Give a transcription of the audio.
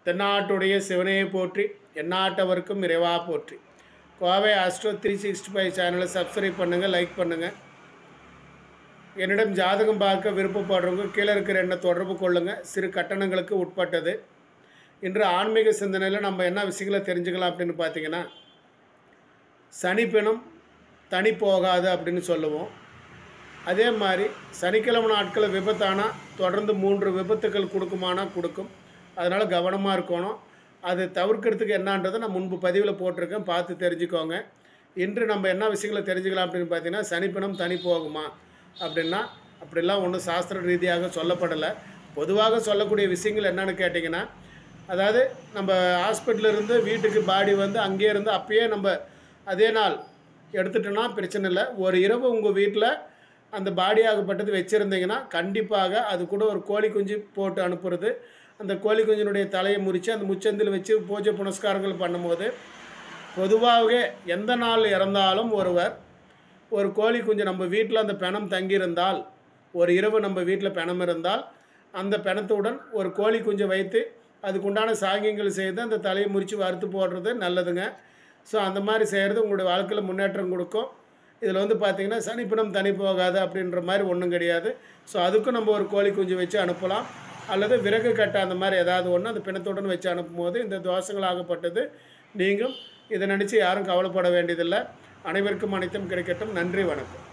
தென்னாட்டுடைய சிவனையை போற்றி எந்நாட்டவருக்கும் இறைவா போற்றி Kovai astro three sixty five சேனலை சப்ஸ்கிரைப் பண்ணுங்கள் லைக் பண்ணுங்கள் என்னிடம் ஜாதகம் பார்க்க விருப்பப்படுறவங்க கீழே இருக்கிற எண்ணை தொடர்பு கொள்ளுங்கள் சிறு கட்டணங்களுக்கு உட்பட்டது இன்று ஆன்மீக சிந்தனையில் நம்ம என்ன விஷயங்களை தெரிஞ்சுக்கலாம் அப்படின்னு பார்த்தீங்கன்னா சனிப்பினம் தனி போகாது அப்படின்னு சொல்லுவோம் அதே மாதிரி சனிக்கிழமை நாட்களில் விபத்தானால் தொடர்ந்து மூன்று விபத்துக்கள் கொடுக்குமானா கொடுக்கும் அதனால் கவனமாக இருக்கணும் அது தவிர்க்கிறதுக்கு என்னன்றதை நான் முன்பு பதிவில் போட்டிருக்கேன் பார்த்து தெரிஞ்சுக்கோங்க இன்று நம்ம என்ன விஷயங்களை தெரிஞ்சுக்கலாம் அப்படின்னு பார்த்தீங்கன்னா சனிப்பினம் தனி போகுமா அப்படின்னா அப்படிலாம் ஒன்றும் சாஸ்திர ரீதியாக சொல்லப்படலை பொதுவாக சொல்லக்கூடிய விஷயங்கள் என்னன்னு கேட்டிங்கன்னா அதாவது நம்ம ஹாஸ்பிட்டல்ல இருந்து வீட்டுக்கு பாடி வந்து அங்கேயே இருந்து அப்பயே நம்ம அதே நாள் எடுத்துட்டோன்னா பிரச்சனை இல்லை ஒரு இரவு உங்கள் வீட்டில் அந்த பாடி ஆகப்பட்டது வச்சுருந்தீங்கன்னா கண்டிப்பாக அது கூட ஒரு கோழி குஞ்சு போட்டு அனுப்புறது அந்த கோழி குஞ்சினுடைய தலையை முறித்து அந்த முச்சந்தில் வச்சு பூஜை புனஸ்காரங்கள் பண்ணும்போது பொதுவாகவே எந்த நாள் இறந்தாலும் ஒருவர் ஒரு கோழி குஞ்சு நம்ம வீட்டில் அந்த பிணம் தங்கியிருந்தால் ஒரு இரவு நம்ம வீட்டில் பிணம் இருந்தால் அந்த பிணத்துடன் ஒரு கோழி குஞ்சை வைத்து அதுக்குண்டான சாங்கியங்கள் செய்து அந்த தலையை முறித்து வறுத்து போடுறது நல்லதுங்க ஸோ அந்த மாதிரி செய்கிறது உங்களுடைய வாழ்க்கையில் முன்னேற்றம் கொடுக்கும் இதில் வந்து பார்த்திங்கன்னா சனிப்பினம் தனி போகாது அப்படின்ற மாதிரி ஒன்றும் கிடையாது ஸோ அதுக்கும் நம்ம ஒரு கோழி குஞ்சு வச்சு அனுப்பலாம் அல்லது விறகு கட்டை அந்த மாதிரி ஏதாவது ஒன்று அந்த பிணத்துடன் வச்சு அனுப்பும்போது இந்த தோஷங்கள் ஆகப்பட்டது நீங்கள் இதை நினச்சி யாரும் கவலைப்பட வேண்டியதில்லை அனைவருக்கும் அனைத்தும் கிடைக்கட்டும் நன்றி வணக்கம்